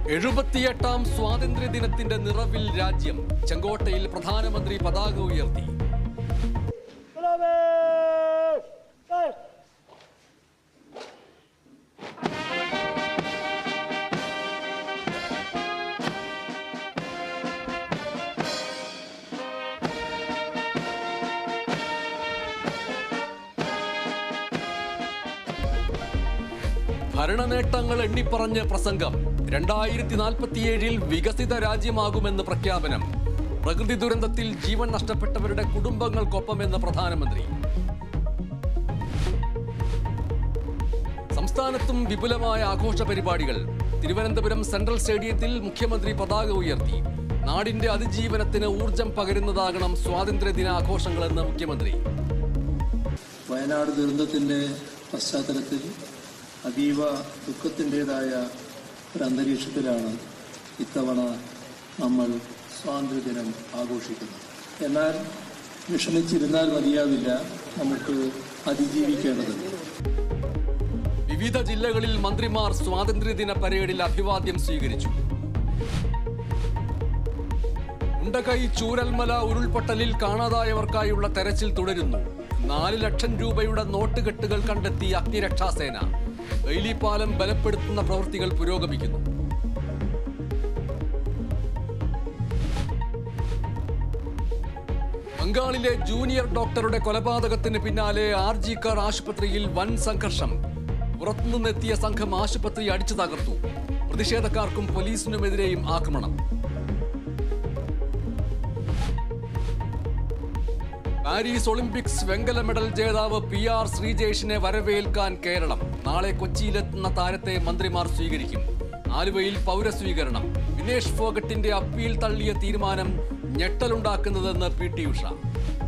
എഴുപത്തിയെട്ടാം സ്വാതന്ത്ര്യ ദിനത്തിന്റെ നിറവിൽ രാജ്യം ചെങ്കോട്ടയിൽ പ്രധാനമന്ത്രി പതാക ഉയർത്തി ഭരണനേട്ടങ്ങൾ എണ്ണിപ്പറഞ്ഞ് പ്രസംഗം രണ്ടായിരത്തി നാൽപ്പത്തിയേഴിൽ വികസിത രാജ്യമാകുമെന്ന് പ്രഖ്യാപനം പ്രകൃതി ദുരന്തത്തിൽ ജീവൻ നഷ്ടപ്പെട്ടവരുടെ കുടുംബങ്ങൾക്കൊപ്പമെന്ന് പ്രധാനമന്ത്രി സംസ്ഥാനത്തും വിപുലമായ ആഘോഷ പരിപാടികൾ തിരുവനന്തപുരം സെൻട്രൽ സ്റ്റേഡിയത്തിൽ മുഖ്യമന്ത്രി പതാക ഉയർത്തി നാടിന്റെ അതിജീവനത്തിന് ഊർജം പകരുന്നതാകണം സ്വാതന്ത്ര്യദിന ആഘോഷങ്ങളെന്ന് മുഖ്യമന്ത്രി വയനാട് ദുരന്തത്തിൻ്റെ പശ്ചാത്തലത്തിൽ അതീവ ദുഃഖത്തിൻ്റെതായ ഒരു അന്തരീക്ഷത്തിലാണ് ഇത്തവണ നമ്മൾ സ്വാതന്ത്ര്യദിനം ആഘോഷിക്കുന്നത് എന്നാൽ വിഷമിച്ചിരുന്നാൽ മതിയാവില്ല നമുക്ക് അതിജീവിക്കേണ്ടതുണ്ട് വിവിധ ജില്ലകളിൽ മന്ത്രിമാർ സ്വാതന്ത്ര്യദിന പരേഡിൽ അഭിവാദ്യം സ്വീകരിച്ചു ഉണ്ടകൈ ചൂരൽമല ഉരുൾപൊട്ടലിൽ കാണാതായവർക്കായുള്ള തെരച്ചിൽ തുടരുന്നു നാല് ലക്ഷം രൂപയുടെ നോട്ടുകെട്ടുകൾ കണ്ടെത്തി അഗ്നിരക്ഷാസേന ബെയിലിപ്പാലം ബലപ്പെടുത്തുന്ന പ്രവൃത്തികൾ പുരോഗമിക്കുന്നു ബംഗാളിലെ ജൂനിയർ ഡോക്ടറുടെ കൊലപാതകത്തിന് പിന്നാലെ ആർ ജി കാർ ആശുപത്രിയിൽ വൻ സംഘർഷം പുറത്തുനിന്നെത്തിയ സംഘം ആശുപത്രി അടിച്ചു തകർത്തു പ്രതിഷേധക്കാർക്കും പോലീസിനുമെതിരെയും ആക്രമണം പാരീസ് ഒളിമ്പിക്സ് വെങ്കല മെഡൽ ജേതാവ് പി ആർ ശ്രീജേഷിനെ വരവേൽക്കാൻ കേരളം നാളെ കൊച്ചിയിലെത്തുന്ന താരത്തെ മന്ത്രിമാർ സ്വീകരിക്കും ആലുവയിൽ പൗരസ്വീകരണം വിനേഷ് ഫോഗട്ടിന്റെ അപ്പീൽ തള്ളിയ തീരുമാനം ഞെട്ടലുണ്ടാക്കുന്നതെന്ന് പി ടി ഉഷ